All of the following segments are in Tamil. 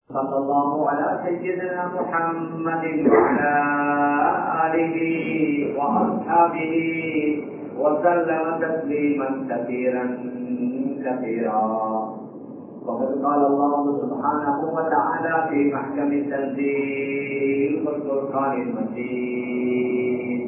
صلى الله على سيدنا محمد وعلى آله وأصحابه وسلم تسليما كثيرا كثيرا وقد قال الله سبحانه وتعالى في محكم التنزيل والفرقان المجيد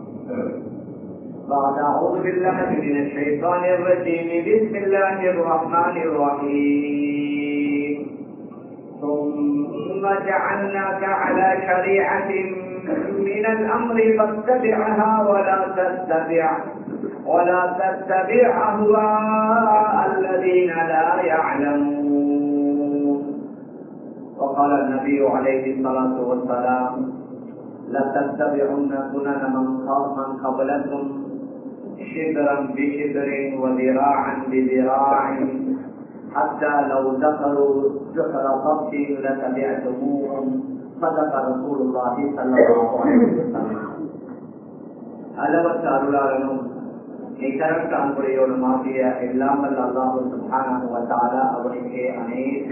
بعد أعوذ بالله من الشيطان الرجيم بسم الله الرحمن الرحيم ثم جعلناك على شريعة من الأمر فاتبعها ولا تتبع ولا تتبع أهواء الذين لا يعلمون وقال النبي عليه الصلاة والسلام لتتبعن سنن من قبلكم شبرا بشبر وذراعا بذراع حتى لو دخلوا جحر صف لتبعتموهم صدق رسول الله صلى الله عليه وسلم அளவற்ற அருளாளனும் நிகரற்ற அன்புடையோடும் ஆகிய இல்லாமல் அல்லாஹு சுபான அவனுக்கே அநேக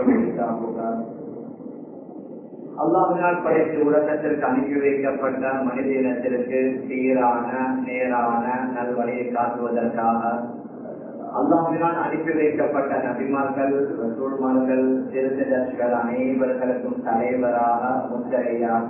அல்லாஹினால் படைத்து உலகத்திற்கு அனுப்பி வைக்கப்பட்ட மனித இனத்திற்கு சீரான நேரான நல்வழியை காட்டுவதற்காக அல்லாஹினால் அனுப்பி வைக்கப்பட்ட நபிமார்கள் ரசூல்மார்கள் திருத்தர்கள் அனைவர்களுக்கும் தலைவராக முத்திரையாக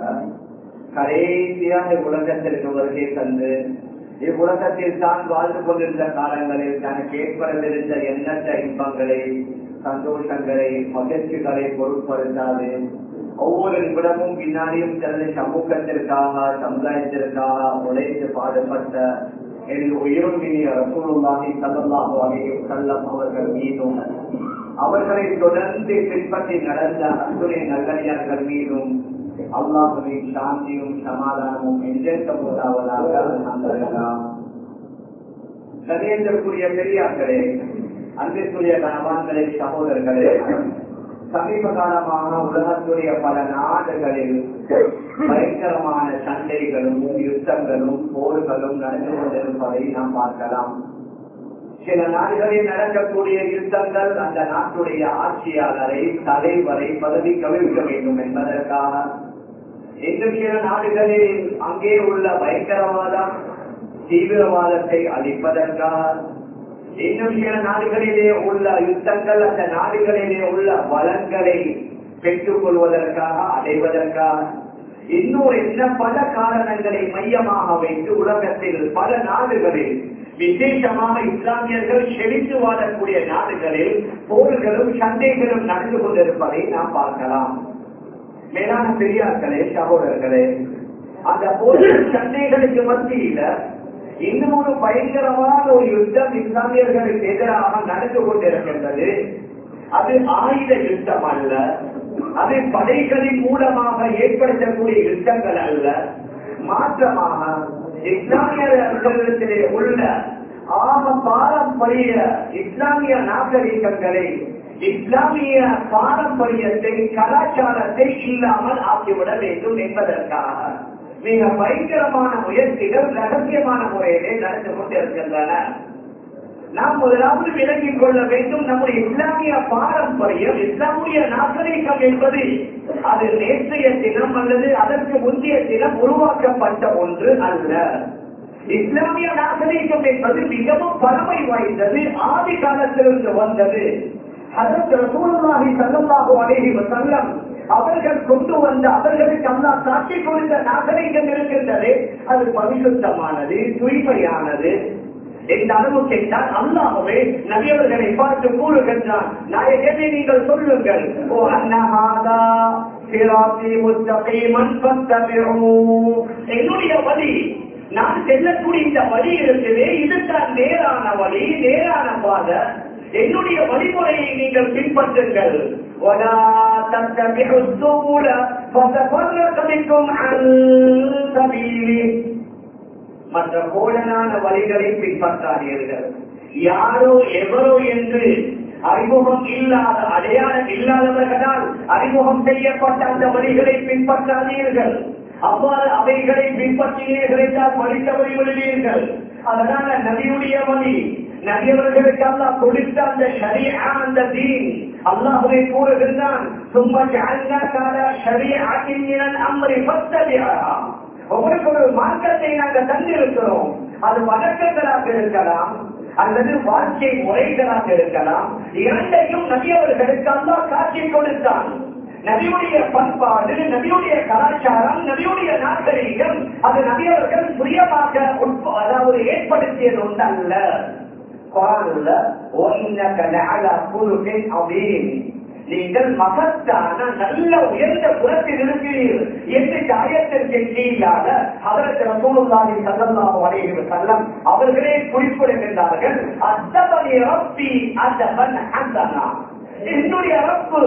கடைசியாக உலகத்திற்கு வருகை தந்து இவ்வுலகத்தில் தான் வாழ்ந்து கொண்டிருந்த காலங்களில் தனக்கு ஏற்படவிருந்த எண்ணற்ற இன்பங்களை சந்தோஷங்களை மகிழ்ச்சிகளை பொருட்படுத்தாது ஒவ்வொரு நிமிடமும் பின்னாடியும் தனது சமூகத்திற்காக சமுதாயத்திற்காக உழைத்து பாடுபட்ட எனது உயிரும் இனிய ரசூலுல்லாஹி சல்லாஹு அலைஹி வஸல்லம் அவர்கள் மீதும் அவர்களை தொடர்ந்து பின்பற்றி நடந்த அன்புரை நல்லடியார்கள் மீதும் அல்லாஹுவின் சாந்தியும் சமாதானமும் எஞ்செந்த போதாவதாக அந்தரலாம் கதையத்திற்குரிய பெரியார்களே அன்பிற்குரிய கணவான்களே சகோதரர்களே சமீப காலமாக உலகத்துடைய பல நாடுகளில் பயங்கரமான சண்டைகளும் யுத்தங்களும் போர்களும் நடந்து கொண்டிருப்பதை நாம் பார்க்கலாம் சில நாடுகளில் நடக்கக்கூடிய யுத்தங்கள் அந்த நாட்டுடைய ஆட்சியாளரை தலைவரை பதவி கவிழ்க்க வேண்டும் என்பதற்காக இன்னும் சில நாடுகளில் அங்கே உள்ள பயங்கரவாதம் தீவிரவாதத்தை அளிப்பதற்காக இன்னும் சில நாடுகளிலே உள்ள யுத்தங்கள் அந்த நாடுகளிலே உள்ள வளங்களை பெற்றுக் கொள்வதற்காக அடைவதற்காக இன்னும் என்ன பல காரணங்களை மையமாக வைத்து உலகத்தில் பல நாடுகளில் விசேஷமாக இஸ்லாமியர்கள் செழித்து வாழக்கூடிய நாடுகளில் போர்களும் சண்டைகளும் நடந்து கொண்டிருப்பதை நாம் பார்க்கலாம் மேலான பெரியார்களே சகோதரர்களே அந்த போர்கள் சண்டைகளுக்கு மத்தியில இன்னும் ஒரு பயங்கரமான ஒரு யுத்தம் இஸ்லாமியர்களுக்கு எதிராக நடந்து கொண்டிருக்கின்றது அது ஆயுத யுத்தம் அல்ல அது படைகளின் மூலமாக ஏற்படுத்தக்கூடிய யுத்தங்கள் அல்ல மாற்றமாக இஸ்லாமியர்களிடத்திலே உள்ள ஆக பாரம்பரிய இஸ்லாமிய நாகரிகங்களை இஸ்லாமிய பாரம்பரியத்தை கலாச்சாரத்தை இல்லாமல் ஆக்கிவிட வேண்டும் என்பதற்காக மிக பயங்கரமான முயற்சிகள் ரகசியமான முறையிலே நடந்து கொண்டிருக்கின்றன நாம் முதலாவது விளங்கிக் கொள்ள வேண்டும் நம்முடைய இஸ்லாமிய பாரம்பரியம் இஸ்லாமிய நாகரிகம் என்பது அது நேற்றைய தினம் அல்லது அதற்கு முந்தைய தினம் உருவாக்கப்பட்ட ஒன்று அல்ல இஸ்லாமிய நாகரிகம் என்பது மிகவும் பழமை வாய்ந்தது ஆதி காலத்திலிருந்து வந்தது அதற்கு ரசூலுல்லாஹி ஸல்லல்லாஹு அலைஹி வஸல்லம் அவர்கள் கொண்டு வந்த அவர்களுக்கு அல்லா காட்சி கொடுத்த நாகரிகம் இருக்கின்றது அது பரிசுத்தமானது தூய்மையானது இந்த அளவு கேட்டால் அல்லாகவே நபியவர்களை பார்த்து கூறுகின்றான் நாயகனை நீங்கள் சொல்லுங்கள் ஓ அன்னஹாதா சிராத்தி முத்தகீமன் என்னுடைய வழி நான் செல்லக்கூடிய இந்த வழி இருக்குது இதுதான் நேரான வழி நேரான பாதை என்னுடைய வழிமுறையை நீங்கள் பின்பற்றுங்கள் ولا تتبعوا السبل فتفرق بكم عن سبيله மற்ற கோடனான வழிகளை பின்பற்றாதீர்கள் யாரோ எவரோ என்று அறிமுகம் இல்லாத அடையாளம் இல்லாதவர்களால் அறிமுகம் செய்யப்பட்ட அந்த வழிகளை பின்பற்றாதீர்கள் அவ்வாறு அவைகளை பின்பற்றினீர்கள் என்றால் படித்தவரை விடுவீர்கள் அதனால நபியுடைய வழி நபியவர்களுக்கு அல்லா கொடுத்த அந்த சரியா அந்த தீன் அல்லாஹுவை கூறுகின்றான் சும்மா ஜஅல்னாகால ஷரீஅத்தின் மினல் அம்ரி ஃபத்தபிஆ உங்களுக்கு ஒரு மார்க்கத்தை நாங்கள் தந்திருக்கிறோம் அது வழக்கங்களாக இருக்கலாம் அல்லது வாழ்க்கை முறைகளாக இருக்கலாம் இரண்டையும் நபியவர்களுக்கு அல்லா காட்சி கொடுத்தான் நபியுடைய பண்பாடு நபியுடைய கலாச்சாரம் நபியுடைய நாகரீகம் அது நபியவர்கள் சுயமாக உட்ப- அதாவது ஏற்படுத்தியது ஒன்றல்ல குரான்ல وَإِنَّكَ لَعَلَى خُلُقٍ عَظِيمٍ நீங்கள் மகத்தான நல்ல உயர்ந்த புறத்தில் இருக்கிறீர்கள் என்று காயத்திற்கு கீழாக அதற்கு ரசூலுல்லாஹி ஸல்லல்லாஹு அலைஹி வஸல்லம் அவர்களே குறிப்பிடுகின்றார்கள் அத்தபனி ரப்பி அதபன் ஹஸனா என்னுடைய ரப்பு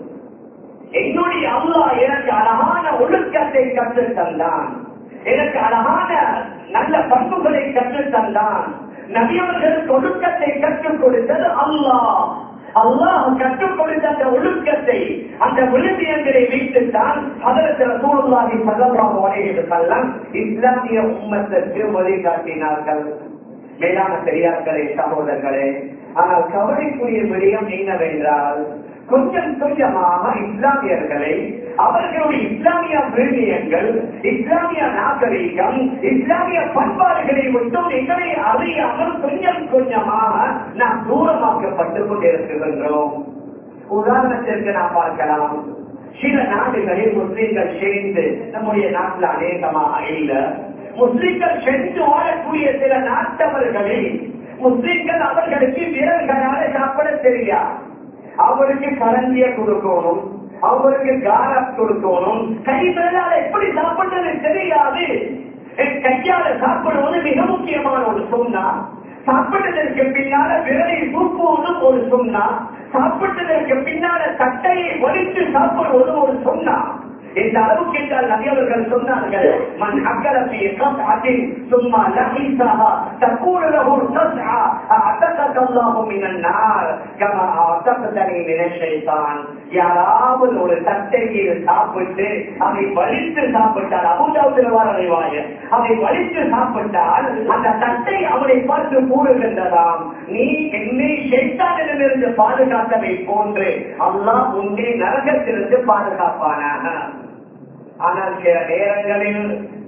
என்னுடைய அல்லாஹ் எனக்கு அழகான ஒழுக்கத்தை கற்றுத் தந்தான் எனக்கு அழகான நல்ல பண்புகளை கற்றுத் தந்தான் நபியவர்களுக்கு ஒழுக்கத்தை கற்றுக் கொடுத்தது அல்லாஹ் அல்லாஹ் கற்றுக் கொடுத்த அந்த ஒழுக்கத்தை அந்த விழுமியங்களை வைத்துத்தான் அதற்கு சூழ்நாகி சல்லல்லாஹு அலைஹி வஸல்லம் இஸ்லாமிய உம்மத்திற்கு வழிகாட்டினார்கள் மேலான பெரியார்களே சகோதரர்களே ஆனால் கவலைக்குரிய விடயம் என்னவென்றால் கொஞ்சம் கொஞ்சமாக இஸ்லாமியர்களை அவர்களுடைய இஸ்லாமிய விழுமியங்கள் இஸ்லாமிய நாகரீகம் இஸ்லாமிய பண்பாடுகளை மட்டும் எங்களை அறியாமல் கொஞ்சம் கொஞ்சமாக நாம் தூரமாக்கப்பட்டுக் கொண்டிருக்கின்றோம் உதாரணத்திற்கு நாம் பார்க்கலாம் சில நாடுகளில் முஸ்லீம்கள் சேர்ந்து நம்முடைய நாட்டில் அநேகமாக இல்லை முஸ்லிம்கள் சென்று வாழக்கூடிய சில நாட்டவர்களில் முஸ்லிம்கள் அவர்களுக்கு வீரர்களால சாப்பிட தெரியாது அவருக்கு கரண்டிய கொடுக்கணும் அவருக்கு காரம் கொடுக்கணும் கை விரலால எப்படி சாப்பிட்டது தெரியாது என் கையால சாப்பிடுவது மிக முக்கியமான ஒரு சொன்னா சாப்பிட்டதற்கு பின்னால விரலை தூக்குவதும் ஒரு சொன்னா சாப்பிட்டதற்கு பின்னால தட்டையை வலித்து சாப்பிடுவது ஒரு சொன்னா இந்த அளவுக்கு என்றால் நபியவர்கள் சொன்னார்கள் மன் அக்கலபி கஸ்அத்தின் சும்மா லஹீஸஹா தகூலு லஹு தஸ்ஆ அஅதக அல்லாஹு மினன் நார் கமா அஅதகதனி மினஷ் ஷைத்தான் யாராவது ஒரு தட்டையில் சாப்பிட்டு அதை வலித்து சாப்பிட்டால் அபூதாவுல வர அறிவாய அதை வலித்து சாப்பிட்டால் அந்த தட்டை அவனை பார்த்து கூறுகின்றதாம் நீ என்னை ஷைத்தானிடமிருந்து பாதுகாத்தவை போன்று அல்லாஹ் உன்னை நரகத்திலிருந்து பாதுகாப்பானாக ஆனால் சில நேரங்களில்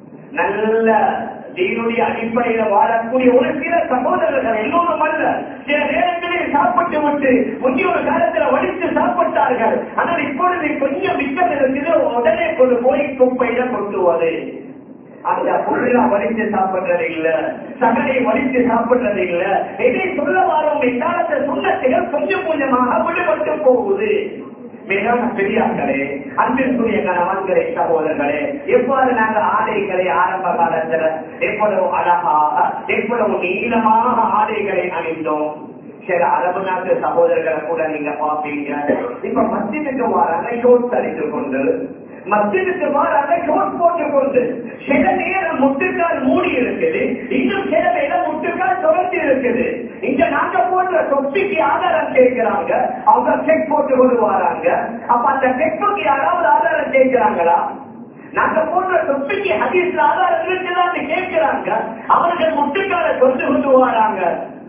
நல்ல தீனுடைய அடிப்படையில வாழக்கூடிய ஒரு சில சகோதரர்கள் எல்லோரும் அல்ல சில நேரங்களில் சாப்பிட்டு விட்டு முந்தைய ஒரு காலத்துல வடித்து சாப்பிட்டார்கள் ஆனால் இப்பொழுது கொஞ்சம் மிக்க நேரத்தில் உடனே கொண்டு போய் குப்பையில கொண்டுவது அந்த பொருளா வலித்து சாப்பிடுறது இல்ல சகலை வலித்து சாப்பிடுறது இல்ல எதை சொல்ல வரோம் என்றால் அந்த சுண்ணத்துகள் கொஞ்சம் கொஞ்சமாக விடுபட்டு போகுது மிகவும் பெரியார்களே அன்பிற்குரிய கணவன்களே சகோதரர்களே எவ்வாறு நாங்கள் ஆடைகளை ஆரம்ப காலத்துல எவ்வளவு அழகாக எவ்வளவு நீளமாக ஆடைகளை அணிந்தோம் சில அரபு நாட்டு சகோதரர்களை கூட நீங்க பாப்பீங்க இப்ப மத்தியத்துக்கு வராங்க ஷோட் அடித்து கொண்டு மத்தியத்துக்கு மாறாக ஷோட் போட்டுக் கொண்டு சில நேரம் முட்டுக்கால் மூடி இருக்குது இன்னும் சில நேரம் முட்டுக்கால் தொடர்ந்து இருக்குது இங்க நாங்க போடுற தொப்பிக்கு ஆதாரம் கேட்கிறாங்க அவங்க செக் போட்டு கொண்டு வராங்க அப்ப அந்த செக்குக்கு யாராவது ஆதாரம் கேட்கிறாங்களா நாங்க போடுற தொப்பிக்கு ஹதீஸ்ல ஆதாரம் இருக்குதான்னு கேட்கிறாங்க அவர்கள் முட்டுக்கால கொண்டு கொண்டு வராங்க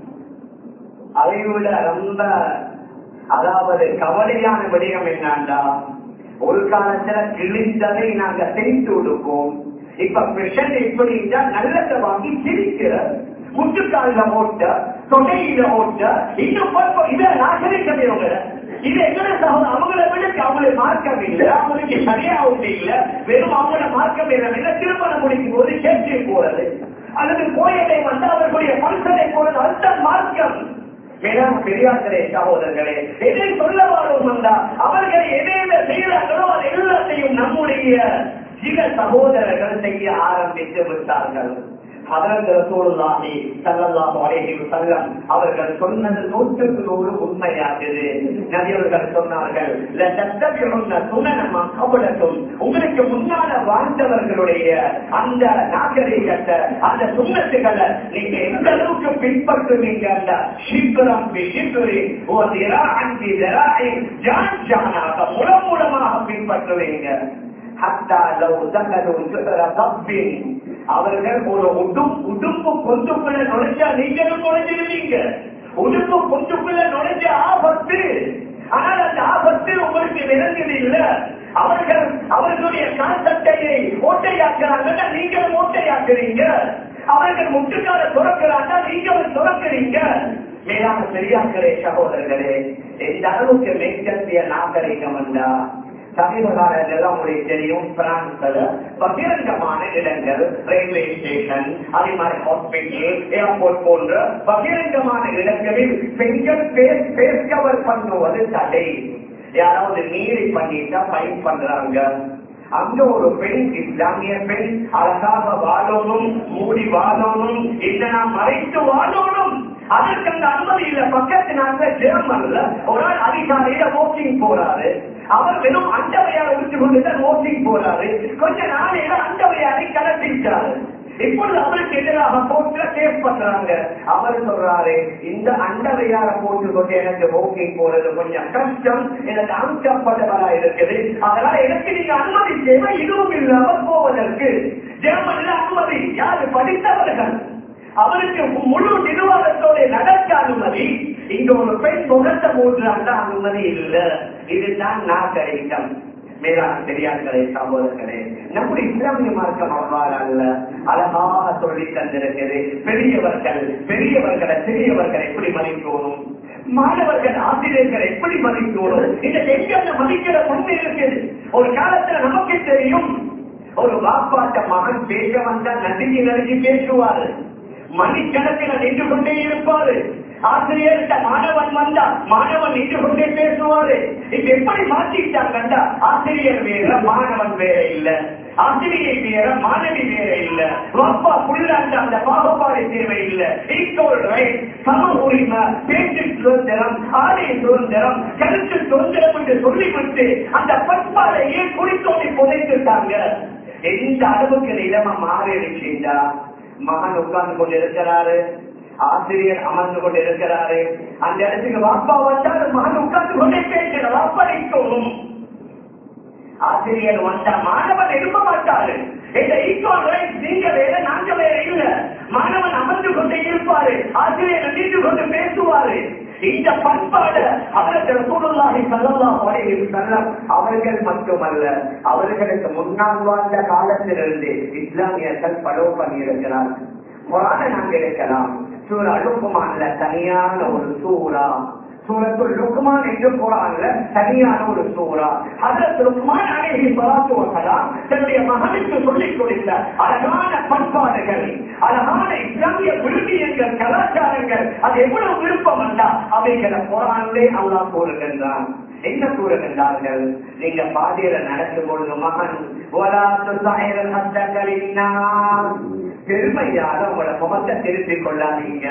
அதை விட ரொம்ப அதாவது கவலையான விடயம் என்னண்டா ஒரு காலத்துல கிழிந்ததை நாங்க தேய்த்து கொடுப்போம் இப்ப பிரஷன் எப்படி இருந்தா நல்லதை வாங்கி சிரிக்கிற முட்டுக்கால ஓட்ட தொடையில ஓட்ட இன்னும் பார்ப்போம் இதை நாகரிகம் இவங்க இது எங்களை சகோதரர் அவங்கள விட அவங்களை மார்க்கம் இல்லை அவங்களுக்கு சரியா ஒன்று இல்ல வெறும் அவங்கள மார்க்கம் இல்லை திருமணம் முடிக்கும் போது சேர்த்து போறது அல்லது கோயிலை வந்து அவர்களுடைய பரிசனை போறது அந்த மார்க்கம் மேலும் பெரியார்களே சகோதரர்களே எதை சொல்ல வாழும் வந்தா அவர்கள் எதையில செய்கிறார்களோ அது எல்லாத்தையும் நம்முடைய சில சகோதரர்கள் செய்ய ஆரம்பித்து விட்டார்கள் அதற்கு ரசூலுல்லாஹி ஸல்லல்லாஹு அலைஹி வஸல்லம் அவர்கள் சொன்னது நூற்றுக்கு நூறு உண்மையாகுது நபியவர்கள் சொன்னார்கள் லதத்தபிஉன்ன சுனன மன் கபலக்கும் உங்களுக்கு முன்னால வாழ்ந்தவர்களுடைய அந்த நாகரிகத்தை அந்த சுண்ணத்துகளை நீங்க எந்த அளவுக்கு பின்பற்றுவீங்க அந்த ஷிப்ரம் பிஷிப்ரி ஓ திரான் பி திராயின் ஜான் ஜானாக முலம் மூலமாக பின்பற்றுவீங்க ஹத்தா லவ் தகலு சுதர தப்பின் அவர்கள் ஒரு உடும் உடுப்பு கொண்டுக்குள்ள நுழைஞ்சா நீங்களும் நுழைஞ்சிருவீங்க உடுப்பு கொண்டுக்குள்ள நுழைஞ்ச ஆபத்து ஆனால் அந்த ஆபத்து உங்களுக்கு விளங்குது இல்ல அவர்கள் அவர்களுடைய கான்செப்டையை ஓட்டையாக்குறாங்க நீங்களும் ஓட்டையாக்குறீங்க அவர்கள் முட்டுக்கால துறக்கிறாங்க நீங்களும் துறக்கிறீங்க மேலான பெரியார்களே சகோதரர்களே எந்த அளவுக்கு மேற்கத்திய நாகரிகம் வந்தா சமீப காலத்தில் உங்களுக்கு தெரியும் பிரான்ஸ்ல பகிரங்கமான இடங்கள் ரயில்வே ஸ்டேஷன் அதே மாதிரி ஹாஸ்பிட்டல் ஏர்போர்ட் போன்ற பகிரங்கமான இடங்களில் பெண்கள் பேஸ் பேஸ் கவர் பண்ணுவது தடை யாராவது மீறி பண்ணிட்டா ஃபைன் பண்றாங்க அங்க ஒரு பெண் இஸ்லாமிய பெண் அழகாக வாழணும் மூடி வாழணும் இல்லைனா மறைத்து வாழணும் அதற்கு அந்த அனுமதி இல்ல பக்கத்து நாட்டுல ஜெர்மன்ல ஒரு ஆள் அதிகாலையில வாக்கிங் போறாரு அவர் வெறும் அண்டவையாரை உரிச்சு கொண்டுதான் வாக்கிங் போறாரு கொஞ்ச நாளையில அண்டவையாரை கலப்பிச்சாரு இப்பொழுது அவருக்கு எதிராக போட்டு கேஸ் பண்றாங்க அவர் சொல்றாரு இந்த அண்டவையார போட்டு கொண்டு எனக்கு வாக்கிங் போறது கொஞ்சம் கஷ்டம் எனக்கு அங்கப்பட்டவரா இருக்குது அதனால எனக்கு நீங்க அனுமதி தேவை இதுவும் இல்லாமல் போவதற்கு ஜெர்மனில் அனுமதி யாரு படித்தவர்கள் அவருக்கு முழு நிர்வாகத்தோட நடக்க அனுமதி இங்க ஒரு பெண் முகத்தை மூன்றாண்ட அனுமதி இல்ல இதுதான் நாகரிகம் மேலான பெரியார்களே சகோதரர்களே நம்முடைய இஸ்லாமிய மார்க்கம் அவ்வாறு அல்ல அழகாக சொல்லி தந்திருக்கிறது பெரியவர்கள் பெரியவர்களை சிறியவர்கள் எப்படி மதிக்கணும் மாணவர்கள் ஆசிரியர்கள் எப்படி மதிக்கணும் இந்த எங்க மதிக்கிற உண்மை இருக்குது ஒரு காலத்துல நமக்கு தெரியும் ஒரு வாப்பாட்ட மகன் பேச வந்தா நடுங்கி நடுங்கி பேசுவாரு மணிக்கணக்கில் நின்று கொண்டே இருப்பாரு ஆசிரியர்கிட்ட மாணவன் வந்தா மாணவன் நின்று கொண்டே பேசுவாரு இப்ப எப்படி மாற்றிட்டாங்கண்டா ஆசிரியர் வேற மாணவன் வேற இல்ல ஆசிரியை வேற மாணவி வேற இல்ல அப்பா புள்ளாண்ட அந்த பாகுபாடு தேவை இல்ல ஈக்குவல் ரைட் சம உரிமை பேச்சு சுதந்திரம் ஆலய சுதந்திரம் கருத்து சுதந்திரம் என்று சொல்லிவிட்டு அந்த பண்பாடையே குடித்தோண்டி புதைத்துட்டாங்க எந்த அளவுக்கு நிலைமை மாறிடுச்சுண்டா மகன் உட்கார்ந்து கொண்டு இருக்கிறாரு ஆசிரியர் அமர்ந்து கொண்டு இருக்கிறாரு அந்த இடத்துக்கு வாப்பா வந்தால் மகன் உட்கார்ந்து கொண்டே பேசுகிற வாப்பா நிற்கணும் ஆசிரியர் வந்தா மாணவன் எழுப்ப மாட்டாரு இந்த ஈக்குவல் ரைட் நீங்க வேற நாங்க வேற இல்ல மாணவன் அமர்ந்து கொண்டே இருப்பாரு ஆசிரியர் நின்று கொண்டு பேசுவாரு இந்த பண்பாடு அவருக்கு ரசூலுல்லாஹி ஸல்லல்லாஹு அலைஹி வஸல்லம் அவர்கள் மட்டுமல்ல அவர்களுக்கு முன்னால் வாழ்ந்த காலத்திலிருந்து இஸ்லாமியர்கள் படவு பண்ணியிருக்கிறார் குரானை நாங்க எடுக்கலாம் சூரா லுக்குமான்ல தனியான ஒரு சூறா சூரத்துல் லுக்மான் என்று குரான்ல தனியான ஒரு சூறா அதற்கு லுக்மான் அலைஹி ஸலாத்து வஸலாம் தன்னுடைய மகனுக்கு சொல்லிக் கொடுத்த அழகான பண்பாடுகள் அழகான இஸ்லாமிய விழுமியங்கள் கலாச்சாரங்கள் அது எவ்வளவு விருப்பம் அல்ல அவைகளை குரானிலே அல்லாஹ் கூறுகின்றான் என்ன கூறுகின்றார்கள் நீங்க பாதையில நடக்கும் பொழுது மகன் பெருமையாக உங்களோட முகத்தை திருப்பிக் கொள்ளாதீங்க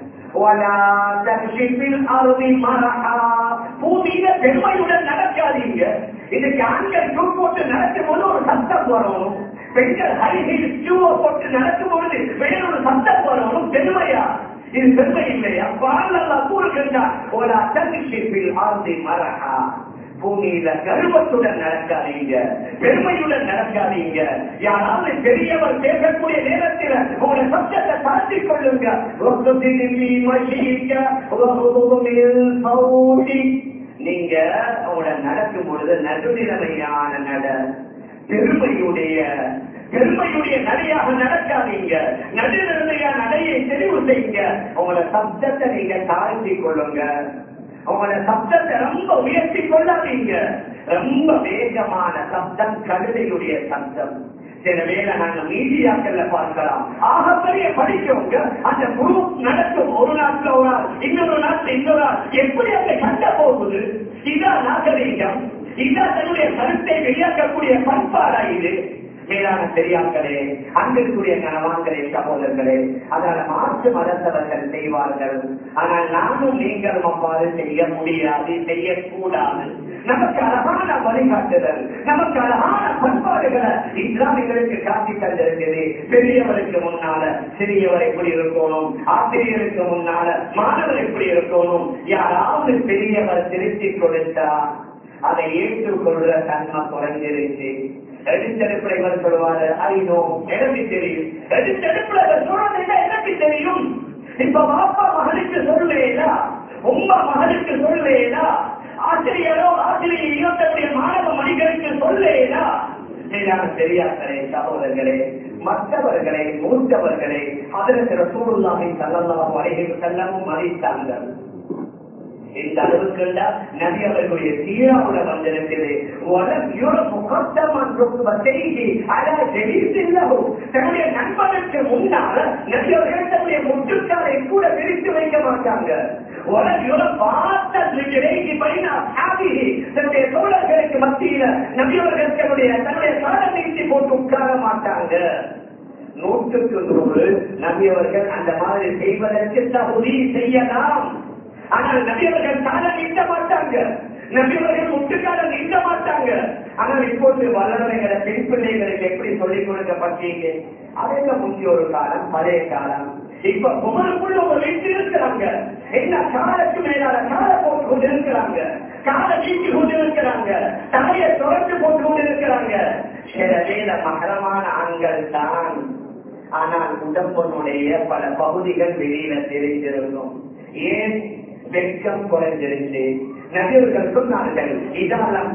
பூமியில பெருமையுடன் நடக்காதீங்க இன்னைக்கு ஆண்கள் டூ போட்டு நடக்கும் போது ஒரு சத்தம் வரணும் பெண்கள் ஹைஹீல் ஷூவை போட்டு நடக்கும் பொழுது வேறொரு சத்தம் வரணும் பெருமையா இது பெருமை இல்லையா பாலல்லா கூறுகின்றார் ஒரு அத்தனிஷிப்பில் ஆந்தி மரகா பூமியில கர்வத்துடன் நடக்காதீங்க பெருமையுடன் நடக்காதீங்க யாராவது பெரியவர் பேசக்கூடிய நேரத்தில் உங்களை சத்தத்தை தாழ்த்திக் கொள்ளுங்க நீங்க உங்களை நடக்கும் பொழுது நடுநிலைமையான நட பெருமையுடைய பெருமையுடைய நடையாக நடக்காதீங்க நடுநிலைமையான நடையை தெரிவு செய்யுங்க உங்களை சப்தத்தை நீங்க தாழ்த்தி கொள்ளுங்க உங்களோட சப்தத்தை ரொம்ப உயர்த்தி கொள்ளாதீங்க ரொம்ப வேகமான சப்தம் கழுதையுடைய சப்தம் சில வேலை நாங்க மீடியாக்கள்ல பார்க்கலாம் ஆகப்பெரிய படிக்கவங்க அந்த குரு நடக்கும் ஒரு நாட்டுல ஒரு நாள் இன்னொரு நாட்டுல இன்னொரு நாள் எப்படி அந்த சண்டை போகுது இதான் நாகரீகம் இதான் தன்னுடைய கருத்தை வெளியாக்கக்கூடிய பண்பாடா இது மேலான பெரியார்களே அன்பிற்குரிய கணவான்களே சகோதரர்களே அதனால மாற்று மதத்தவர்கள் செய்வார்கள் ஆனால் நானும் நீங்களும் அவ்வாறு செய்ய முடியாது செய்யக்கூடாது நமக்கு அழகான வழிகாட்டுதல் நமக்கு அழகான பண்பாடுகளை இஸ்லாமியர்களுக்கு காட்டி தந்திருக்கிறது பெரியவருக்கு முன்னால சிறியவர் எப்படி இருக்கணும் ஆசிரியருக்கு முன்னால மாணவர் எப்படி இருக்கணும் யாராவது பெரியவர் திருத்தி கொடுத்தா அதை ஏற்றுக்கொள்ற தன்மை குறைஞ்சிருச்சு எடுத்தெடுப்புல இவர் சொல்லுவாரு ஐநோ எனக்கு தெரியும் எடுத்தெடுப்புல இவர் சொல்றது எனக்கு தெரியும் இப்ப பாப்பா மகனுக்கு சொல்லேனா உமா மகனுக்கு சொல்லேனா ஆசிரியரோ ஆசிரியையோ தன்னுடைய மாணவ மணிகளுக்கு சொல்லேனா மேலான பெரியார்களே சகோதரர்களே மற்றவர்களை மூத்தவர்களை அதற்கு ரசூலுல்லாஹி ஸல்லல்லாஹு அலைஹி வஸல்லம் மதித்தார்கள் இந்த அளவுக்கு நபி அவர்களுடைய சீராவுல வந்திருக்கிறது தன்னுடைய நண்பனுக்கு முன்னால நபி அவர்கள் தன்னுடைய முட்டுக்காரை கூட பிரித்து வைக்க மாட்டாங்க தன்னுடைய தோழர்களுக்கு மத்தியில நபியவர்கள் தன்னுடைய தன்னுடைய காலம் நீட்டி போட்டு உட்கார மாட்டாங்க நூற்றுக்கு நூறு நபியவர்கள் அந்த மாதிரி செய்வதற்கு தகுதி செய்யலாம் ஆனால் நபியவர்கள் காலம் நீட்ட மாட்டாங்க நபியவர்கள் முட்டுக்காலம் நீட்ட மாட்டாங்க ஆனால் இப்போது வளர்மைகளை பெண் பிள்ளைகளுக்கு எப்படி சொல்லிக் கொடுக்கப்பட்டீங்க அதே முக்கிய ஒரு காலம் பழைய காலம் இப்ப குமருக்குள்ள ஒரு வீட்டில் இருக்கிறாங்க என்ன காலத்து மேலான கால போட்டு கொண்டு இருக்கிறாங்க கால நீட்டி கொண்டு இருக்கிறாங்க தலையை தொடர்ந்து போட்டு கொண்டு இருக்கிறாங்க சில வேத மகரமான ஆண்கள் தான் ஆனால் உடம்பனுடைய பல பகுதிகள் வெளியில தெரிந்திருக்கும் ஏன் வெட்கம் குறைஞ்சிருச்சு நபியர்கள் சொன்னார்கள் இதெல்லாம்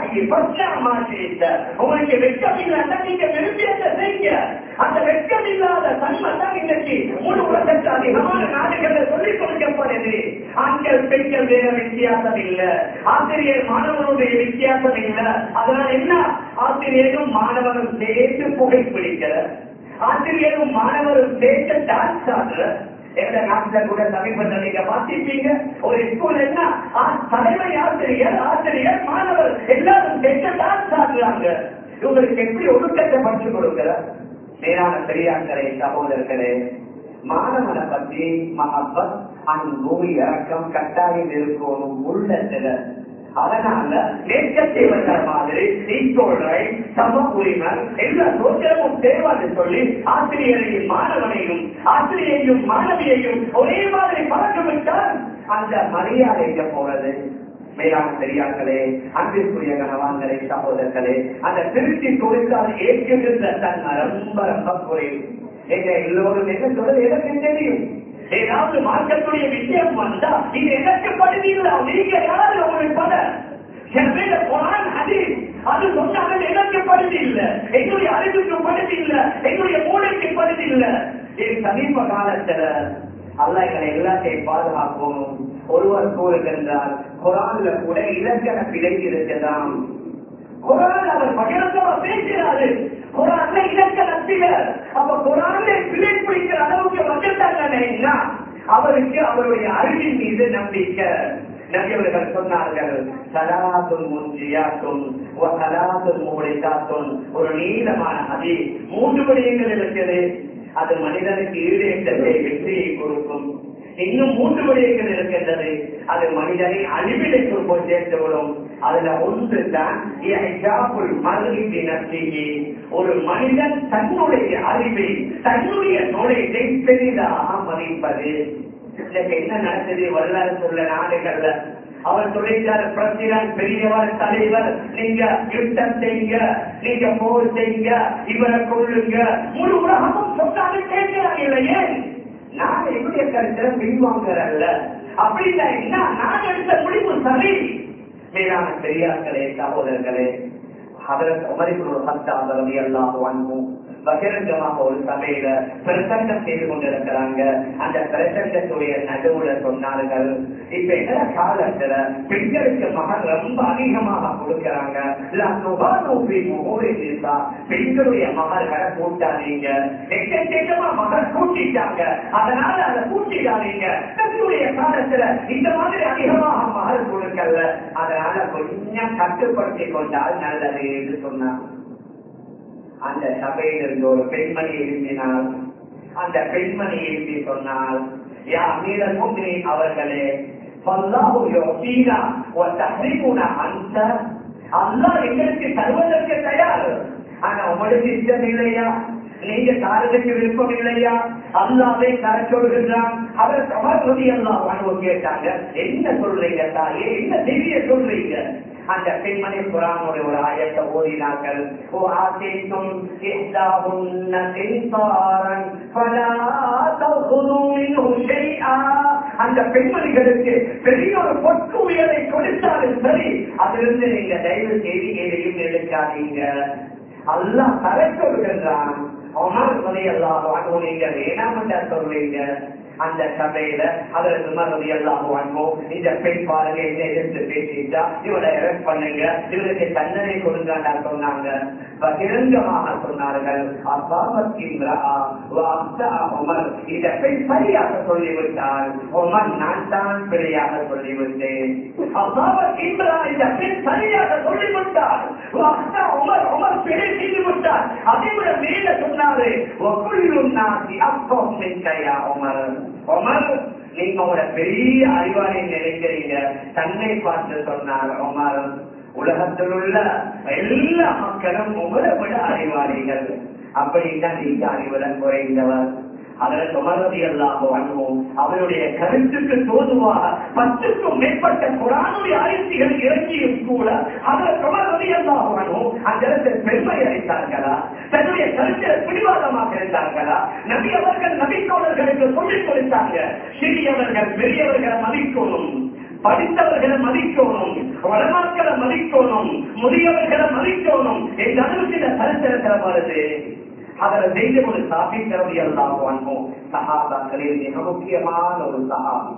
உங்களுக்கு வெட்கம் இல்லாத நீங்க விரும்பியதை செய்ய அந்த வெட்கம் இல்லாத தன்மை தான் இன்னைக்கு முழு உலகத்து அதிகமான நாடுகளை சொல்லிக் கொடுக்கப்படுது ஆண்கள் பெண்கள் வேற வித்தியாசம் இல்ல ஆசிரியர் மாணவனுடைய வித்தியாசம் இல்ல அதனால என்ன ஆசிரியரும் மாணவனும் சேர்த்து புகைப்பிடிக்கிற ஆசிரியரும் மாணவரும் சேர்த்து டான்ஸ் ஆடுற எங்க நாட்டுல கூட சமீபத்தில் நீங்க பார்த்திருப்பீங்க ஒரு ஸ்கூல் என்ன தலைமை ஆசிரியர் ஆசிரியர் மாணவர் எல்லாரும் சேர்த்து டான்ஸ் ஆடுறாங்க இவங்களுக்கு எப்படி ஒழுக்கத்தை படிச்சு கொடுக்கிற மேலான பெரியார்களே சகோதரர்களே மாணவனை பற்றி மகப்பத் அன்பு இறக்கம் கட்டாயம் இருக்கணும் உள்ளத்துல அதனால நேற்றத்தை வந்த மாதிரி ஈக்குவல் சம உரிமை எல்லா சோசியமும் தேவைன்னு சொல்லி ஆசிரியரையும் மாணவனையும் ஆசிரியையும் மாணவியையும் ஒரே மாதிரி பழக்கம் விட்டால் அந்த மரியாதைக்கு போறது மேலான பெரியார்களே அன்பிற்குரிய கணவான்களே சகோதரர்களே அந்த திருச்சி தொழிற்சாலை ஏற்றிருந்த தன்மை ரொம்ப ரொம்ப குறைவு எங்க எல்லோரும் என்ன சொல்றது எனக்கு தெரியும் ஏதாவது மார்க்கத்துடைய விஷயம் வந்தா இது எனக்கு படுதில்லை நீங்க யாரு உங்களுக்கு பட அது சொன்னாலும் எனக்கு படுதி இல்ல எங்களுடைய அறிவுக்கு படுதி இல்ல எங்களுடைய மூளைக்கு படுதி இல்ல என் சமீப காலத்துல அல்ல எங்களை எல்லாத்தையும் பாதுகாக்கணும் ஒருவர் கூறுகின்றார் குரான்ல கூட இலக்கண பிழை இருக்கிறதாம் குரான் அவர் பகிரங்கமா பேசுகிறாரு குரான்ல இலக்கணத்தில அப்ப குரான்ல பிழை பிடிக்கிற அளவுக்கு வந்துட்டாங்கன்னா அவருக்கு அவருடைய அறிவின் மீது நம்பிக்கை நபியவர்கள் சொன்னார்கள் சலாத்தும் முன்ஜியாத்தும் சலாத்தும் மூடிக்காத்தும் ஒரு நீளமான அதி மூன்று விடயங்கள் இருக்குது அது மனிதனுக்கு ஈடேற்றத்தை வெற்றியை கொடுக்கும் இன்னும் மூன்று விடயங்கள் இருக்கின்றது அது மனிதனை அழிவிலை போய் சேர்த்துவிடும் அதுல ஒன்று தான் ஒரு மனிதன் தன்னுடைய அறிவை தன்னுடைய நுழைவை பெரிதாக மதிப்பது இன்னைக்கு என்ன நடக்குது வரலாறு சொல்ல நாடுகள்ல அவர் தொழிற்சாலை பிரசிடன்ட் பெரியவர் தலைவர் நீங்க யுத்தம் செய்யுங்க நீங்க போர் செய்யுங்க இவரை கொள்ளுங்க முழு உலகமும் சொன்னாலும் கேட்கிறாங்க இல்லையே நான் என்னுடைய கருத்துல பின்வாங்கறல்ல அப்படின்னா என்ன நான் எடுத்த முடிவு சரி மேலான பெரியார்களே சகோதரர்களே அதற்கு உமரிக்குள் சத்தாம் ரவி அல்லாஹ் வாங்கும் பகிரங்கமாக ஒரு சபையில பிரசங்கம் செய்து கொண்டிருக்கிறாங்க அந்த பிரசங்கத்துடைய நடுவுல சொன்னார்கள் இப்ப என்ன காலத்துல பெண்களுக்கு மகன் ரொம்ப அதிகமாக கொடுக்கிறாங்க பெண்களுடைய மகள்களை கூட்டாதீங்க எக்கச்சக்கமா மகள் கூட்டிட்டாங்க அதனால அதை கூட்டிடாதீங்க தன்னுடைய காலத்துல இந்த மாதிரி அதிகமாக மகள் கொடுக்கல அதனால கொஞ்சம் கட்டுப்படுத்தி கொண்டால் நல்லது என்று சொன்னாங்க அந்த சபையில் இருந்து ஒரு பெண்மணி எழுப்பினால் அந்த பெண்மணி எழுப்பி சொன்னால் யா அமீரல் முக்மினின் அவர்களே பல்லாஹு யோசீனா வ தஹ்ரீமுனா அன்த அல்லாஹ் எங்களுக்கு தருவதற்கு தயார் ஆனா உங்களுக்கு இஷ்டம் இல்லையா நீங்க தாரதுக்கு விருப்பம் இல்லையா அல்லாவே தர சொல்கின்றான் அவர் சமர்ப்பதி எல்லாம் வாழ்வு கேட்டாங்க என்ன சொல்றீங்க தாயே என்ன தெரிய சொல்றீங்க அந்த பெண்மணி குரானுடைய ஒரு ஆயத்தை ஓதினார்கள் ஓ ஆசைக்கும் இஹ்தாஹுன்ன தின்சாரன் ஃபலா தஅخذوا منه شيئا அந்த பெண்மணிகளுக்கு பெரிய ஒரு பொட்டு உயரை கொடுத்தாலும் சரி அதிலிருந்து நீங்க தயவு செய்து எதையும் எடுக்காதீங்க அல்லாஹ் தர சொல்கின்றான் அவனால் சொல்லி எல்லாம் நீங்க வேணாம் சொல்றீங்க அந்த சபையில அதற்கு மறுபடி எல்லாம் வாங்குவோம் இந்த பெண் பாருங்க என்ன எதிர்த்து பேசிட்டா இவரை அரெஸ்ட் பண்ணுங்க இவருக்கு தண்டனை கொடுங்கடா சொன்னாங்க பகிரங்கமாக சொன்னார்கள் உமர் இந்த பெண் சரியாக சொல்லிவிட்டால் உமர் நான் தான் பிழையாக சொல்லிவிட்டேன் இந்த பெண் சரியாக சொல்லிவிட்டால் உமர் உமர் பிழை செய்து விட்டார் அதை விட மேல சொன்னாரு ஒக்குள்ளும் நாசி அப்போ மின்கையா உமர் உமர் நீங்க உங்களோட பெரிய அறிவாளி நினைக்கிறீங்க தன்னை பார்த்து சொன்னார் உமர் உலகத்தில் உள்ள எல்லா மக்களும் உங்களை விட அறிவாளிகள் அப்படின்னா நீங்க அறிவுடன் குறைந்தவர் அதில் சுமரதி அல்லாம அனுபவம் அவருடைய கருத்துக்கு தோதுவாக பத்துக்கும் மேற்பட்ட குரானுடைய அரிசிகள் இறங்கியும் கூட அதில் சுமரதி அல்லாம அனுபவம் அந்த இடத்தில் பெருமை அளித்தார்களா தன்னுடைய கருத்தை பிடிவாதமாக இருந்தார்களா நபி அவர்கள் நபித்தோழர்களுக்கு சொல்லிக் கொடுத்தாங்க சிறியவர்கள் பெரியவர்களை மதிக்கணும் படித்தவர்களை மதிக்கணும் வளமாக்களை மதிக்கணும் முதியவர்களை மதிக்கணும் எந்த அளவுக்கு சரித்திரத்தில் வருது அதில் செய்த ஒரு சாபி திறமை எல்லாம் வாங்கும் சகாபாக்களில் மிக முக்கியமான ஒரு சகாபி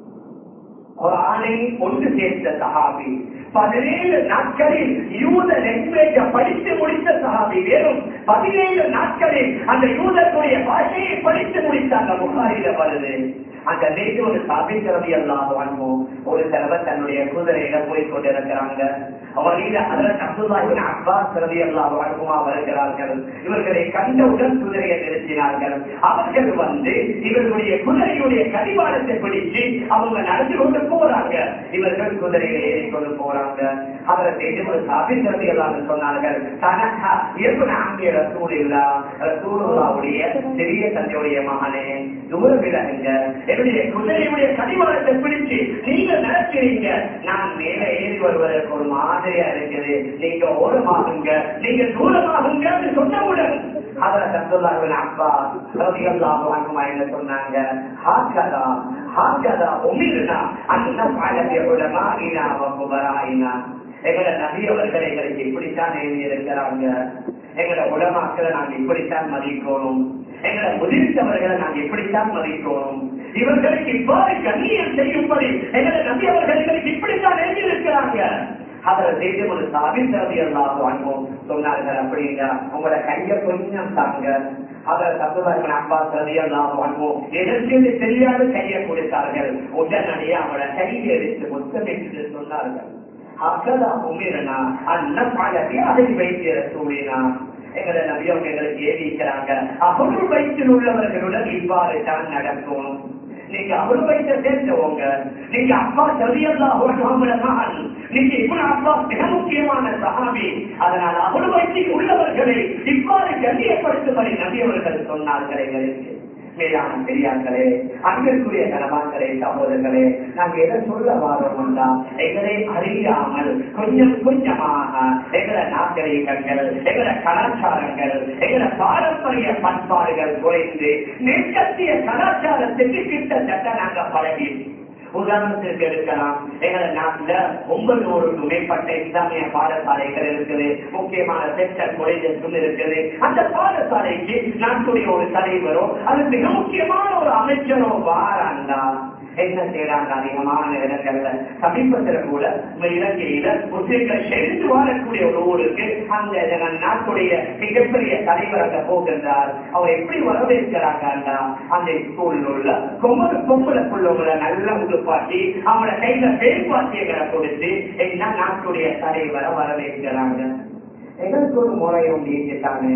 குரானை ஒன்று சேர்த்த சகாபி பதினேழு நாட்களில் யூத லாங்குவேஜ படித்து முடித்த சகாபி வெறும் பதினேழு நாட்களில் அந்த யூதத்துடைய பாஷையை படித்து முடித்தாங்க புகாரில வருது அந்த நேற்று ஒரு சாபித்திரவி எல்லாம் வாங்குவோம் ஒரு தடவை தன்னுடைய குதிரையில போய் கொண்டிருக்கிறாங்க அவர்கள் அதில் அப்துல்லாஹின் அப்பாஸ் ரவி எல்லாம் வாழ்க்குமா வருகிறார்கள் இவர்களை கண்டவுடன் குதிரையை நிறுத்தினார்கள் அவர்கள் வந்து இவர்களுடைய குதிரையுடைய கடிவாளத்தை பிடிச்சு அவங்க நடந்து கொண்டு போறாங்க இவர்கள் குதிரையில ஏறி கொண்டு போறாங்க அவரை செய்து ஒரு சாபித்திரவி எல்லாம் சொன்னார்கள் தனக்கா இயல்பு ஆங்கிய ரசூலில்லா ரசூலுல்லாவுடைய சிறிய தந்தையுடைய மகனே தூர விலகுங்க என்னுடைய குதிரையுடைய கடிவாளத்தை பிடிச்சு நீங்க நடக்கிறீங்க நான் மேல ஏறி வருவதற்கு ஒரு மாதிரியா இருக்குது நீங்க ஓரமாகுங்க நீங்க தூரமாகுங்க என்று சொன்னவுடன் அதுல சத்துல்லாவின் அப்பா ரவியல்லாஹு அன்ஹுமா என்ன சொன்னாங்க ஹாக்கதா ஹாக்கதா உமிர்னா அந்த பாடத்திய உலமாயினா வகுபராயினா எங்களை நபி அவர்கள் எங்களுக்கு இப்படித்தான் எழுதி இருக்கிறாங்க எங்களை உலமாக்களை நாங்க இப்படித்தான் மதிக்கணும் எங்களை முதிர்த்தவர்களை நாங்க இப்படித்தான் மதிக்கணும் இவர்களுக்கு இவ்வாறு கண்ணியம் செய்யும்படி எங்களை நம்பி அவர்கள் எங்களுக்கு இப்படித்தான் எழுதியிருக்கிறாங்க அதில் செய்து ஒரு சாபித்திரதி எல்லாம் வாங்குவோம் சொன்னார்கள் அப்படிங்க உங்களோட கைய கொஞ்சம் தாங்க அதில் சத்துவார்கள் அப்பாஸ் ரதி எல்லாம் வாங்குவோம் எதற்கு தெரியாத கையை கொடுத்தார்கள் உடனடியே அவங்களோட கையை எடுத்து முத்தமிட்டு சொன்னார்கள் அக்கதா உமிரனா அன்னப்பாலத்தை அதை வைத்திய சூழினா எங்களை நபியவங்க எங்களுக்கு ஏறிக்கிறாங்க அவரு வயிற்றில் உள்ளவர்களுடன் இவ்வாறு தான் நடக்கும் நீங்க அவரு வயிற்ற சேர்ந்தவங்க நீங்க அப்பா சரியெல்லாம் மகன் நீங்க இப்படி அப்பா மிக முக்கியமான சகாபி அதனால் அவரு வயிற்றில் உள்ளவர்களை இவ்வாறு கண்ணியப்படுத்தும்படி நபியவர்கள் சொன்னார்கள் எங்களுக்கு மேலான பெரியார்களே அன்பிற்குரிய கனவான்களே சகோதரர்களே நாங்க எதை சொல்ல வாரோம்னா எங்களை அறியாமல் கொஞ்சம் கொஞ்சமாக எங்களை நாகரிகங்கள் எங்களை கலாச்சாரங்கள் எங்களை பாரம்பரிய பண்பாடுகள் குறைந்து மேற்கத்திய கலாச்சாரத்துக்கு கிட்டத்தட்ட நாங்க பழகி உதாரணத்திற்கு எடுக்கலாம் எங்களை நாட்டுல ஒன்பது மேற்பட்ட இஸ்லாமிய பாடசாலைகள் இருக்குது முக்கியமான செக்ஷன் காலேஜஸும் இருக்குது அந்த பாடசாலைக்கு நாட்டுடைய ஒரு தலைவரோ அது மிக முக்கியமான ஒரு அமைச்சரோ வாராண்டா என்ன செய்யறாங்க அதிகமான இடங்கள்ல சமீபத்துல கூட நம்ம இலங்கையில முஸ்லிம்கள் சென்று வாழக்கூடிய ஒரு ஊருக்கு அந்த நாட்டுடைய மிகப்பெரிய தலைவர் அங்க போகின்றார் அவர் எப்படி வரவேற்கிறாங்கன்னா அந்த ஸ்கூல்ல உள்ள கொம்பது பொம்பளை புள்ளவங்களை நல்லா உடுப்பாட்டி அவங்கள கையில பேர்பாட்டியங்களை கொடுத்து என்ன நாட்டுடைய தலைவரை வரவேற்கிறாங்க எங்களுக்கு ஒரு முறை ஒன்று கேட்டாங்க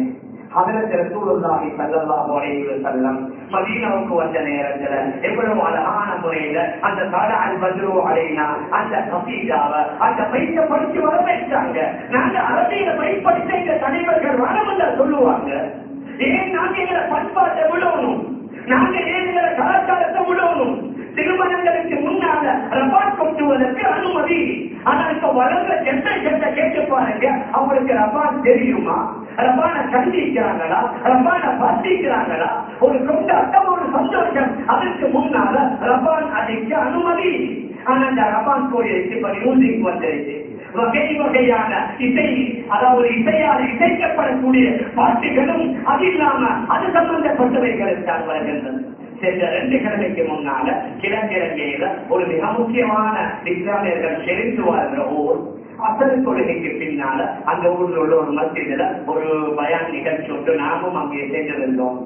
மதீனாவுக்கு வந்த நேரத்துல எவ்வளவு அழகான முறையில அந்த சாடால் பத்ரோ அலைனா அந்த கபீதாவை அந்த பைத்த படிச்சு வர வைத்தாங்க நாங்க அரசியல பயன்படுத்த இந்த தலைவர்கள் வரமல்ல சொல்லுவாங்க ஏன் நாங்க எங்களை பண்பாட்டை விடணும் நாங்க ஏன் எங்களை கலாச்சாரத்தை விடணும் திருமணங்களுக்கு முன்னால ரபாட் கொட்டுவதற்கு அனுமதி ஆனால் இப்ப வளர்ந்த ஜென்ரேஷன் கேட்டு பாருங்க அவங்களுக்கு ரப்பான் தெரியுமா ரப்பான கண்டிக்கிறாங்களா ரப்பான வர்த்திக்கிறாங்களா ஒரு கொண்டாட்டம் ஒரு சந்தோஷம் அதற்கு முன்னால ரப்பான் அதைக்கு அனுமதி ஆனா அந்த ரப்பான் கோயிலுக்கு இப்ப மியூசிக் வந்துருச்சு வகை வகையான இசை அதாவது இசையால் இசைக்கப்படக்கூடிய பாட்டுகளும் அது இல்லாம அது சம்பந்தப்பட்டவைகளுக்கு தான் வருகின்றது சென்ற ரெண்டு கிழமைக்கு முன்னால கிழக்கிழமையில ஒரு மிக முக்கியமான இஸ்லாமியர்கள் செழித்து வாழ்கிற ஊர் அசல் கொள்கைக்கு பின்னால அந்த ஊர்ல உள்ள ஒரு மத்தியில ஒரு பயான் நிகழ்ச்சி ஒன்று நாமும் அங்கே சென்றிருந்தோம்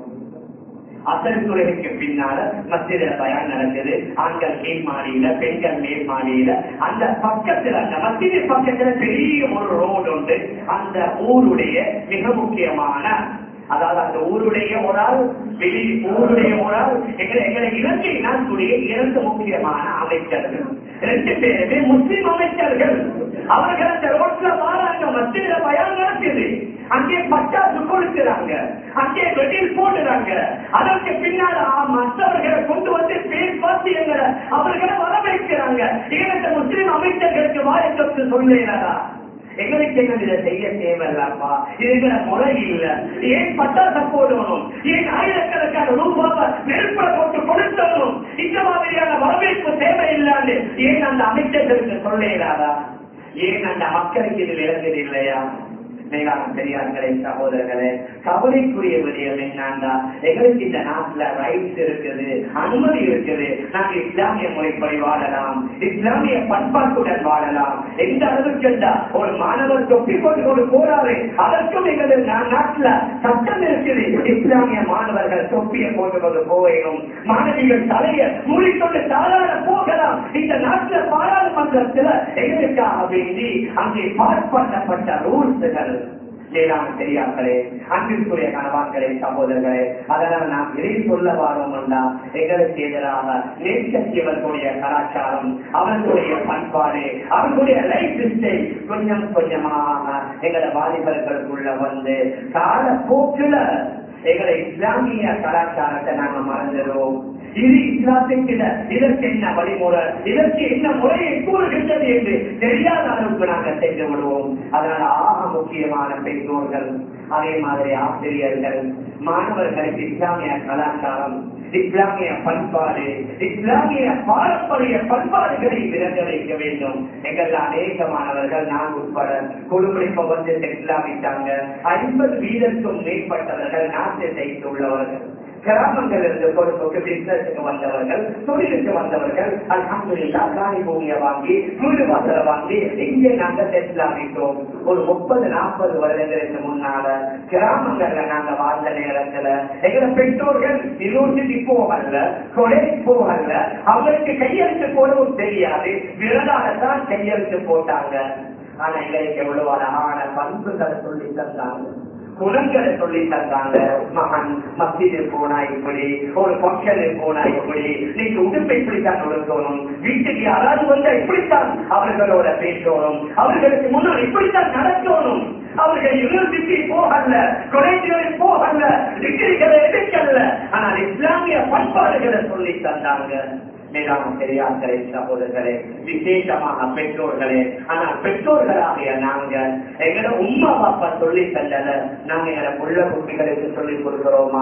அசல் தொழுகைக்கு பின்னால மத்தியில பயான் நடக்குது ஆண்கள் மேல் மாடியில பெண்கள் மேல் மாடியில அந்த பக்கத்துல அந்த மத்திய பக்கத்துல பெரிய ஒரு ரோடு உண்டு அந்த ஊருடைய மிக முக்கியமான அதாவது அந்த ஊருடைய ஒரு ஆள் வெளி ஊருடைய ஒரு ஆள் எங்களை எங்களை இலங்கை நாட்டுடைய இரண்டு முக்கியமான அமைச்சர்கள் ரெண்டு பேருமே முஸ்லிம் அமைச்சர்கள் அவர்கள் அந்த ரோட்ல வாராங்க மத்தியில பயம் நடக்குது அங்கே பட்டாசு கொடுக்கிறாங்க அங்கே வெடில் போடுறாங்க அதற்கு பின்னால் ஆ, மற்றவர்களை கொண்டு வந்து பேர் பார்த்து எங்களை அவர்களை வரவேற்கிறாங்க ஏன் முஸ்லிம் அமைச்சர்களுக்கு வாய்ப்பு சொல்லுகிறாரா எங்களுக்கு எங்க இதை செய்ய தேவையில்லப்பா இதுங்கிற முறை இல்ல ஏன் பட்டாசை போடணும் ஏன் ஆயிரக்கணக்கான ரூபாவை நெருப்புல போட்டு கொடுத்தணும் இந்த மாதிரியான வரவேற்பு தேவையில்லாது ஏன் அந்த அமைச்சர்களுக்கு சொல்லுகிறாரா ஏன் அந்த மக்களுக்கு இது விளங்குது இல்லையா மேலான பெரியார்களே சகோதரர்களே கவலைக்குரிய விடயம் என்னன்னா எங்களுக்கு இந்த நாட்டுல ரைட்ஸ் இருக்குது அனுமதி இருக்குது நாங்க இஸ்லாமிய முறைப்படி வாழலாம் இஸ்லாமிய பண்பாட்டுடன் வாழலாம் எந்த அளவுக்கு என்றா ஒரு மாணவர் தொப்பி கொண்டு கொண்டு போறாரு அதற்கும் எங்களது நா- நாட்டுல சட்டம் இருக்குது இஸ்லாமிய மாணவர்கள் தொப்பியை போட்டு கொண்டு போவேணும் மாணவிகள் தலையை மூடிக்கொண்டு தாராள போகலாம் இந்த நாட்டுல பாராளுமன்றத்துல எங்களுக்காக வேண்டி அங்கே பாஸ் பண்ணப்பட்ட ரூல்ஸுகள் மேலான பெரியார்களே அன்பிற்குரிய கணவான்களே சகோதரர்களே அதனால் நாம் இதை சொல்ல வாரோம்னா எங்களுக்கு எதிராக நேர்கட்சியவர்களுடைய கலாச்சாரம் அவர்களுடைய பண்பாடு அவர்களுடைய லைஃப் ஸ்டைல் கொஞ்சம் கொஞ்சமாக எங்களை வாலிபர்களுக்குள்ள வந்து காலப்போக்கில் எங்களை இஸ்லாமிய கலாச்சாரத்தை நாங்க மறந்துடுவோம் இது இஸ்லாத்துக்கு இல்ல. இதற்கு என்ன வழிமுறை இதற்கு என்ன முறையை கூறுகின்றது என்று தெரியாத அளவுக்கு நாங்கள் சென்று விடுவோம் அதனால ஆக முக்கியமான பெற்றோர்கள் அதே மாதிரி ஆசிரியர்கள் மாணவர்களுக்கு இஸ்லாமிய கலாச்சாரம் இஸ்லாமிய பண்பாடு இஸ்லாமிய பாரம்பரிய பண்பாடுகளை விலக வைக்க வேண்டும் எங்கள் அநேகமானவர்கள் நான் உட்பட குடும்ப வந்து இஸ்லாமிட்டாங்க ஐம்பது வீதத்துக்கும் மேற்பட்டவர்கள் நாட்டை செய்துள்ளவர்கள் கிராமங்கள் இருந்து பொறுப்புக்கு பிசினஸுக்கு வந்தவர்கள் தொழிலுக்கு வந்தவர்கள் அல்ஹம்துலில்லா காணி பூமியை வாங்கி வீடு வாசலை வாங்கி இங்கே நாங்க செட்டில் ஆகிட்டோம் ஒரு முப்பது நாற்பது வருடங்களுக்கு முன்னால கிராமங்கள்ல நாங்க வாழ்ந்த நேரத்துல எங்களை பெற்றோர்கள் யூனிவர்சிட்டி போகல கொலேஜ் போகல அவங்களுக்கு கையெழுத்து போடவும் தெரியாது விரலாலதான் கையெழுத்து போட்டாங்க ஆனா எங்களுக்கு எவ்வளவு அழகான பண்புகளை சொல்லி தந்தாங்க குணங்களை சொல்லி தந்தாங்க மகன் மத்தியில் போனா இப்படி ஒரு பங்கனுக்கு போனா இப்படி நீங்க உடுப்பை இப்படித்தான் ஒழுங்கணும் வீட்டுக்கு யாராவது வந்தா இப்படித்தான் அவர்களோட பேசணும் அவர்களுக்கு முன்னால் இப்படித்தான் நடக்கணும் அவர்கள் யூனிவர்சிட்டி போகல கொலேஜுகளில் போகல டிகிரிகளை எடுக்கல ஆனால் இஸ்லாமிய பண்பாடுகளை சொல்லி தந்தாங்க மேலான பெரியார்களே சகோதரர்களே விசேஷமாக பெற்றோர்களே ஆனால் பெற்றோர்களாகிய நாங்க எங்களை உம்மா பாப்பா சொல்லி தந்தத நாங்க எங்களை உள்ள குட்டிகளுக்கு சொல்லிக் கொடுக்கிறோமா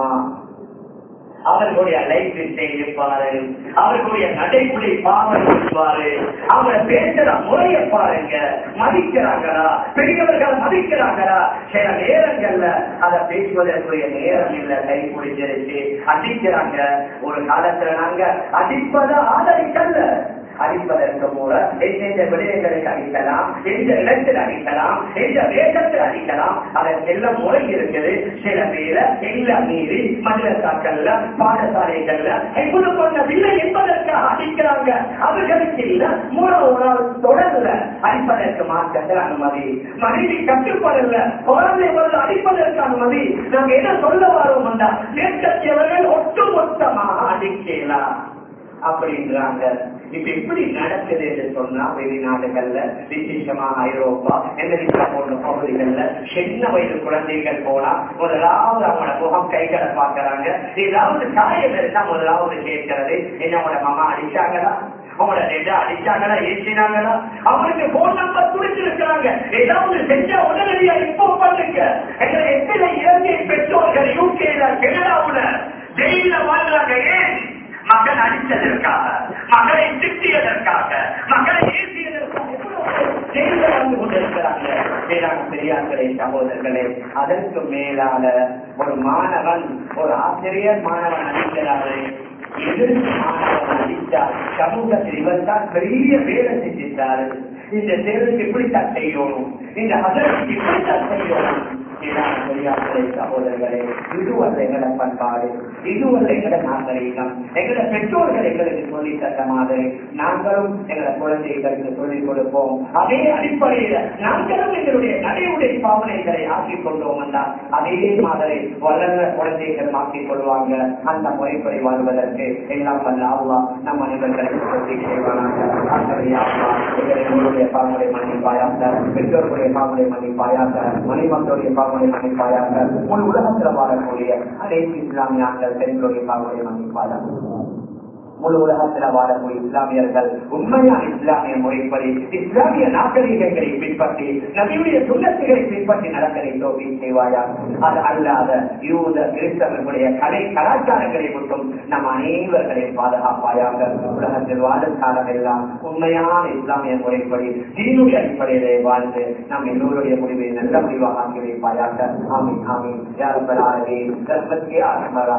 அவர்களுடைய லைஃப் ஸ்டைல் இருப்பாரு அவர்களுடைய நடைமுறை பாவனை இருப்பாரு அவங்க பேசுற முறைய பாருங்க மதிக்கிறாங்களா பெரியவர்கள் மதிக்கிறாங்களா சில நேரங்கள்ல அதை பேசுவதற்குரிய நேரம் இல்ல கை பிடிச்சிருச்சு அடிக்கிறாங்க ஒரு காலத்துல நாங்க அடிப்பதை ஆதரிக்கல அடிப்பதற்கு மூல எந்தெந்த விடயங்களுக்கு அடிக்கலாம் எந்த இடத்தில் அடிக்கலாம் எந்த வேகத்தில் அடிக்கலாம் அதற்கெல்லாம் முறை இருக்குது சில பேர எல்லா மீறி மதுரசாக்கள்ல பாடசாலைகள்ல எவ்வளவு கொண்டதில்லை என்பதற்காக அடிக்கிறாங்க அவர்களுக்கு இல்ல மூல ஒரு ஆள் தொடர்ல அடிப்பதற்கு மாற்றத்தில் அனுமதி மனைவி கட்டுப்படல குழந்தை வந்து அடிப்பதற்கு அனுமதி நாங்க என்ன சொல்ல வரோம்னா மேற்கத்தியவர்கள் ஒட்டுமொத்தமாக அடிக்கலாம் அப்படின்றாங்க இப்ப எப்படி நடக்குது என்று சொன்னா வெளிநாடுகள்ல விசேஷமாக ஐரோப்பா அமெரிக்கா போன்ற பகுதிகள்ல சின்ன வயது குழந்தைகள் போனா முதலாவது அவங்களோட முகம் கைகளை பாக்குறாங்க ஏதாவது காயம் இருந்தா முதலாவது கேட்கறது என்னோட மாமா அடிச்சாங்களா உங்களோட டேட்டா அடிச்சாங்களா ஏற்றினாங்களா அவருக்கு போன் நம்பர் கொடுத்திருக்கிறாங்க ஏதாவது செஞ்சா உடனடியா இப்போ பண்ணுங்க எங்களை எத்தனை இலங்கை பெற்றோர்கள் யூகேல கனடாவுல ஜெயில வாழ்றாங்க ஏன் மகன் அடித்ததற்காக மகளை திட்டியதற்காக மகளை ஏசியதற்காக ஜெயில வந்து கொண்டிருக்கிறாங்க மேலான பெரியார்களே சகோதரர்களே அதற்கு மேலான ஒரு மாணவன் ஒரு ஆசிரியர் மாணவன் அடிக்கிறாரு எதிர்த்து மாணவன் அடித்தார் சமூகத்தில் இவர் தான் பெரிய வேலை செஞ்சிட்டாரு இந்த தேர்வுக்கு இப்படித்தான் செய்யணும் இந்த அதற்கு இப்படித்தான் செய்யணும் மேலான பெரியார்களே சகோதரர்களே இதுவல்ல எங்களோட பண்பாடு இதுவல்ல எங்களோட நாகரீகம் எங்களோட பெற்றோர்கள் எங்களுக்கு சொல்லி தந்த மாதிரி நாங்களும் எங்களோட குழந்தைகளுக்கு சொல்லிக் கொடுப்போம் அதே அடிப்படையில நாங்களும் எங்களுடைய நடைமுறை பாவனைகளை ஆக்கிக் கொண்டோம் என்றால் அதே மாதிரி வளர்ந்த குழந்தைகள் மாற்றிக் கொள்வாங்க அந்த முறைப்படி வாழ்வதற்கு எல்லாம் வல்ல அவ்வா நம் அனைவர்களுக்கு சொல்லி செய்வானாங்க அப்படியே அவ்வா எங்களுடைய பாவனை மன்னிப்பாயாக பெற்றோர்களுடைய பாவனை மன்னிப்பாயாக மணிமக்களுடைய பாவனை மன்னிப்பாயாக முழு உலகத்தில் வாழக்கூடிய அனைத்து இஸ்லாமியாக்கள் பெண்களுடைய பாவனை மன்னிப்பாயாக முழு உலகத்தில் வாழக்கூடிய இஸ்லாமியர்கள் உண்மையான இஸ்லாமிய முறைப்படி இஸ்லாமிய நாகரிகங்களை பின்பற்றி நபியுடைய சுண்ணத்துகளை பின்பற்றி நடக்கலை தோல்வி செய்வாயா அது அல்லாத யூத கிறிஸ்தவர்களுடைய கலை கலாச்சாரங்களை மட்டும் நம் அனைவர்களையும் பாதுகாப்பாயாக உலகத்தில் வாழும் காலம் எல்லாம் உண்மையான இஸ்லாமிய முறைப்படி தீனுடைய அடிப்படையிலே வாழ்ந்து நம் எல்லோருடைய முடிவை நல்ல முடிவாக ஆக்கி வைப்பாயாக ஆமீன் ஆமீன் யாரும் பெறாதே கர்ப்பத்தியே ஆத்மரா